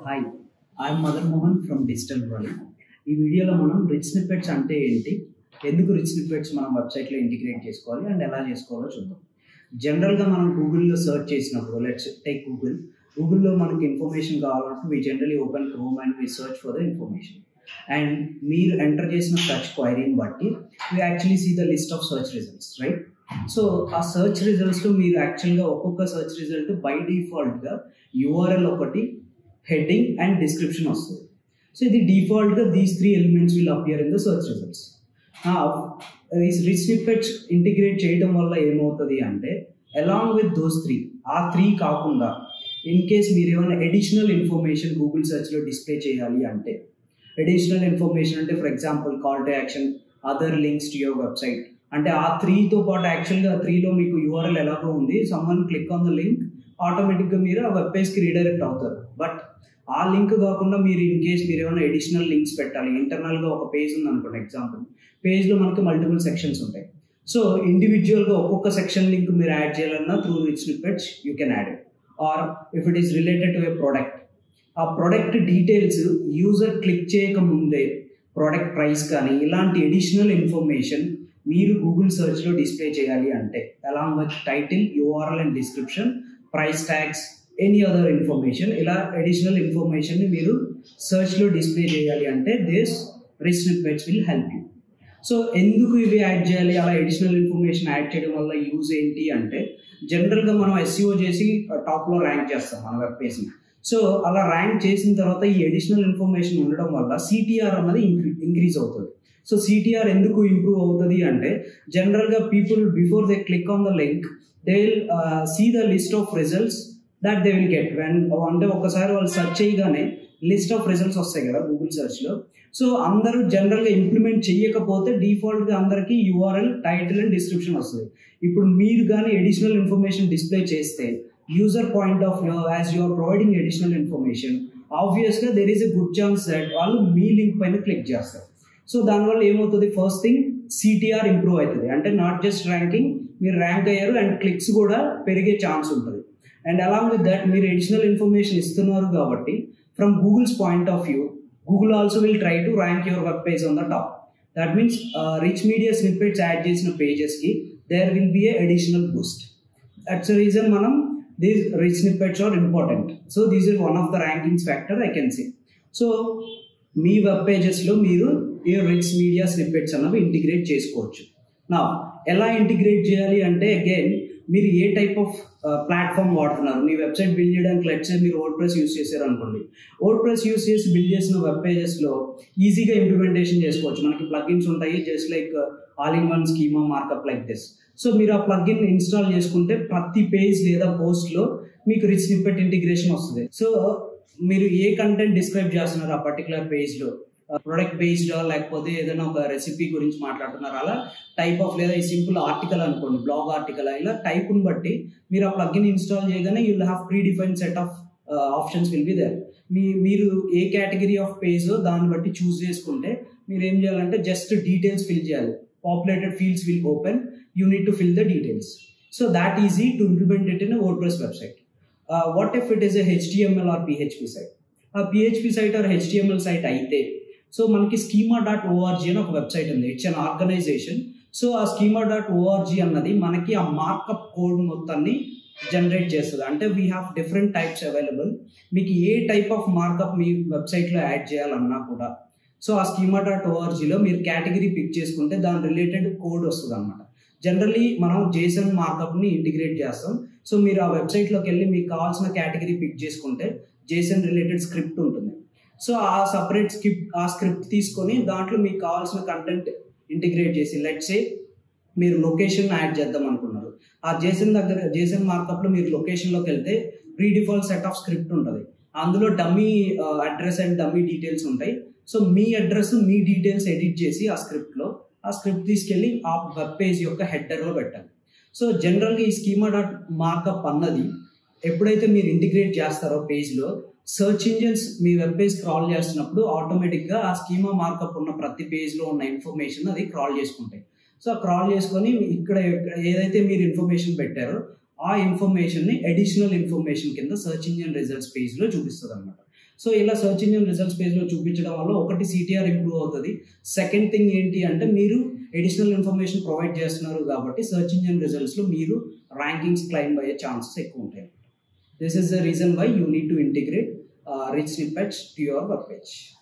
hi I'm Madan Mohan from digital world ఈ వీడియోలో మనం రిచ్ స్నిప్పెట్స్ అంటే ఏంటి ఎందుకు రిచ్ స్నిప్పెట్స్ మనం వెబ్సైట్లో ఇంటిగ్రేట్ చేసుకోవాలి అండ్ ఎలా చేసుకోవాలో చూద్దాం జనరల్గా మనం గూగుల్లో సెర్చ్ చేసినప్పుడు లెట్స్ టేక్ గూగుల్ గూగుల్లో మనకి ఇన్ఫర్మేషన్ కావాలంటే we generally open Chrome and we search for the information and మీరు ఎంటర్ చేసిన సర్చ్ క్వైరీని బట్టి we actually see the list of search results right so ఆ సర్చ్ రిజల్ట్స్లో మీరు యాక్చువల్గా ఒక్కొక్క సర్చ్ రిజల్ట్ బై డిఫాల్ట్గా యూఆర్ఎల్ ఒకటి హెడ్డింగ్ అండ్ డిస్క్రిప్షన్ వస్తుంది సో ఇది డిఫాల్ట్గా these three elements will appear in the search results ఈ రిచ్ స్నిప్పెట్స్ ఇంటిగ్రేట్ చేయడం వల్ల ఏమవుతుంది అంటే అలాంగ్ విత్ దోస్ త్రీ ఆ త్రీ కాకుండా ఇన్ కేస్ మీరు ఏమైనా అడిషనల్ ఇన్ఫర్మేషన్ గూగుల్ సెర్చ్లో డిస్ప్లే చేయాలి అంటే అడిషనల్ ఇన్ఫర్మేషన్ అంటే for example call to action other links to your website అంటే ఆ త్రీతో పాటు యాక్చువల్గా త్రీలో మీకు యూఆర్ఎల్ ఎలాగో ఉంది సమ్మన్ క్లిక్ ఆన్ ద లింక్ ఆటోమేటిక్గా మీరు ఆ వెబ్ పేజ్కి రీడైరెక్ట్ అవుతారు బట్ ఆ లింక్ కాకుండా మీరు ఇన్ కేస్ మీరు ఏమైనా ఎడిషనల్ లింక్స్ పెట్టాలి ఇంటర్నల్గా ఒక పేజ్ ఉంది అనుకోండి ఎగ్జాంపుల్ పేజ్లో మనకి మల్టిపుల్ సెక్షన్స్ ఉంటాయి సో ఇండివిజువల్గా ఒక్కొక్క సెక్షన్ లింక్ మీరు యాడ్ చేయాలన్నా through rich snippets you can add it or if it is related to a product ఆ ప్రోడక్ట్ డీటెయిల్స్ యూజర్ క్లిక్ చేయక ముందే ప్రోడక్ట్ ప్రైస్ కానీ ఇలాంటి ఎడిషనల్ ఇన్ఫర్మేషన్ మీరు గూగుల్ సెర్చ్లో డిస్ప్లే చేయాలి అంటే along with title URL and description price tags any other information ఇలా అడిషనల్ ఇన్ఫర్మేషన్ని మీరు సెర్చ్లో డిస్ప్లే చేయాలి అంటే this rich snippets will help you so ఎందుకు ఇవి యాడ్ చేయాలి అలా అడిషనల్ ఇన్ఫర్మేషన్ యాడ్ చేయడం వల్ల యూజ్ ఏంటి అంటే జనరల్గా మనం ఎస్సీఓ చేసి టాప్లో ర్యాంక్ చేస్తాం మన వెబ్ పేజ్ని సో అలా ర్యాంక్ చేసిన తర్వాత ఈ అడిషనల్ ఇన్ఫర్మేషన్ ఉండడం వల్ల సిటీఆర్ అన్నది ఇంక్రీజ్ అవుతుంది సో సిటీఆర్ ఎందుకు ఇంప్రూవ్ అవుతుంది అంటే జనరల్గా people before they click on the link they will see the list of results that they will get when అంటే ఒకసారి వాళ్ళు సెర్చ్ చేయగానే లిస్ట్ ఆఫ్ రిజల్ట్స్ వస్తాయి కదా గూగుల్ సెర్చ్లో సో అందరూ జనరల్గా ఇంప్లిమెంట్ చేయకపోతే డిఫాల్ట్గా అందరికీ యూఆర్ఎల్ టైటిల్ అండ్ డిస్క్రిప్షన్ వస్తుంది ఇప్పుడు మీరు కానీ అడిషనల్ ఇన్ఫర్మేషన్ డిస్ప్లే చేస్తే user point of view as you are providing additional information ఆబ్వియస్గా there is a good chance that వాళ్ళు మీ లింక్ పైన క్లిక్ చేస్తారు సో దానివల్ల ఏమవుతుంది ఫస్ట్ థింగ్ సిటీఆర్ ఇంప్రూవ్ అవుతుంది అంటే నాట్ జస్ట్ ర్యాంకింగ్ మీరు ర్యాంక్ అయ్యారు అండ్ క్లిక్స్ కూడా పెరిగే ఛాన్స్ ఉంటుంది అండ్ అలాంగ్ విత్ దట్ మీరు అడిషనల్ ఇన్ఫర్మేషన్ ఇస్తున్నారు కాబట్టి from Google's point of view Google also will try to rank your web page on the top that means rich media snippets add చేసిన పేజెస్కి there will be a additional boost that's reason మనం these rich snippets are important so these is one of the rankings factor I can see so మీ web పేజెస్లో మీరు ఈ rich media snippets అన్నవి integrate చేసుకోవచ్చు నా ఎలా ఇంటిగ్రేట్ చేయాలి అంటే అగైన్ మీరు ఏ టైప్ ఆఫ్ ప్లాట్ఫామ్ వాడుతున్నారు మీ వెబ్సైట్ బిల్డ్ చేయడానికి లెట్స్ మీరు వర్డ్ ప్రెస్ యూస్ చేశారు అనుకోండి వర్డ్ ప్రెస్ యూస్ చేసి బిల్డ్ చేసిన వెబ్ పేజెస్లో ఈజీగా ఇంప్లిమెంటేషన్ చేసుకోవచ్చు మనకి ప్లగ్ఇన్స్ ఉంటాయి just like all in one schema markup like this so మీరు ఆ ప్లగ్ఇన్ ఇన్స్టాల్ చేసుకుంటే ప్రతి పేజ్ లేదా పోస్ట్లో మీకు రిచ్ స్నిప్పెట్ ఇంటిగ్రేషన్ వస్తుంది సో మీరు ఏ కంటెంట్ డిస్క్రైబ్ చేస్తున్నారు ఆ పర్టికులర్ పేజ్లో ప్రొడక్ట్ బేస్డ్ లేకపోతే ఏదైనా ఒక రెసిపీ గురించి మాట్లాడుతున్నారు అలా టైప్ ఆఫ్ లేదా ఈ సింపుల్ ఆర్టికల్ అనుకోండి బ్లాగ్ ఆర్టికల్ ఇలా టైప్ని బట్టి మీరు ఆ ప్లగ్ఇన్ ఇన్స్టాల్ చేయగానే you will have pre define set of options will be there మీ మీరు ఏ కేటగిరీ ఆఫ్ పేజ్ దాన్ని బట్టి చూస్ చేసుకుంటే మీరు ఏం చేయాలంటే జస్ట్ డీటెయిల్స్ ఫిల్ చేయాలి populated fields will open you need to fill the details so that easy to implement it in WordPress website what if it is a HTML or PHP site ఆ PHP site or HTML site అయితే so మనకి schema dot org అని ఒక website ఉంది it's an organisation so ఆ schema dot org అన్నది మనకి ఆ మార్కప్ కోడ్ మొత్తాన్ని జనరేట్ చేస్తుంది అంటే we have different types available మీకు ఏ టైప్ ఆఫ్ మార్కప్ మీ వెబ్సైట్లో యాడ్ చేయాలన్నా కూడా సో ఆ స్కీమా డాట్ ఓఆర్జీలో మీరు కేటగిరీ పిక్ చేసుకుంటే దాని రిలేటెడ్ కోడ్ వస్తుంది అనమాట జనరలీ మనం జేసన్ మార్కప్ని ఇంటిగ్రేట్ చేస్తాం సో మీరు ఆ వెబ్సైట్లోకి వెళ్ళి మీకు కావాల్సిన కేటగిరీ పిక్ చేసుకుంటే జేసన్ రిలేటెడ్ స్క్రిప్ట్ ఉంటుంది సో ఆ సపరేట్ స్క్రిప్ట్ ఆ స్క్రిప్ట్ తీసుకొని దాంట్లో మీకు కావాల్సిన కంటెంట్ ఇంటిగ్రేట్ చేసి లెట్సే మీరు లొకేషన్ యాడ్ చేద్దాం అనుకున్నారు ఆ జేసన్ దగ్గర జేసన్ మార్కప్లో మీరు లొకేషన్లోకి వెళ్తే pre default set of script ఉంటుంది అందులో dummy address and dummy details ఉంటాయి సో మీ అడ్రస్ మీ డీటెయిల్స్ ఎడిట్ చేసి ఆ స్క్రిప్ట్లో ఆ స్క్రిప్ట్ తీసుకెళ్ళి ఆ వెబ్ పేజ్ యొక్క హెడ్డర్లో పెట్టాలి సో జనరల్గా ఈ స్కీమా డాట్ మార్కప్ అన్నది ఎప్పుడైతే మీరు ఇంటిగ్రేట్ చేస్తారో పేజ్లో సర్చ్ ఇంజిన్స్ మీ వెబ్ పేజ్ క్రాల్ చేస్తున్నప్పుడు ఆటోమేటిక్గా ఆ స్కీమా మార్కప్ ఉన్న ప్రతి పేజ్లో ఉన్న ఇన్ఫర్మేషన్ అది క్రాల్ చేసుకుంటాయి సో క్రాల్ చేసుకొని ఇక్కడ ఏదైతే మీరు ఇన్ఫర్మేషన్ పెట్టారో ఆ ఇన్ఫర్మేషన్ని అడిషనల్ ఇన్ఫర్మేషన్ కింద సర్చ్ ఇంజిన్ రిజల్ట్స్ పేజ్లో చూపిస్తుంది అనమాట సో ఇలా సర్చ్ ఇంజిన్ రిజల్ట్స్ పేజ్లో చూపించడం వల్ల ఒకటి సిటిఆర్ ఇంప్రూవ్ అవుతుంది సెకండ్ థింగ్ ఏంటి అంటే మీరు ఎడిషనల్ ఇన్ఫర్మేషన్ ప్రొవైడ్ చేస్తున్నారు కాబట్టి సర్చ్ ఇంజిన్ రిజల్ట్స్లో మీరు ర్యాంకింగ్స్ క్లైంబ్ అయ్యే ఛాన్సెస్ ఎక్కువ ఉంటాయి this is the reason why you need to integrate rich snippets to your web page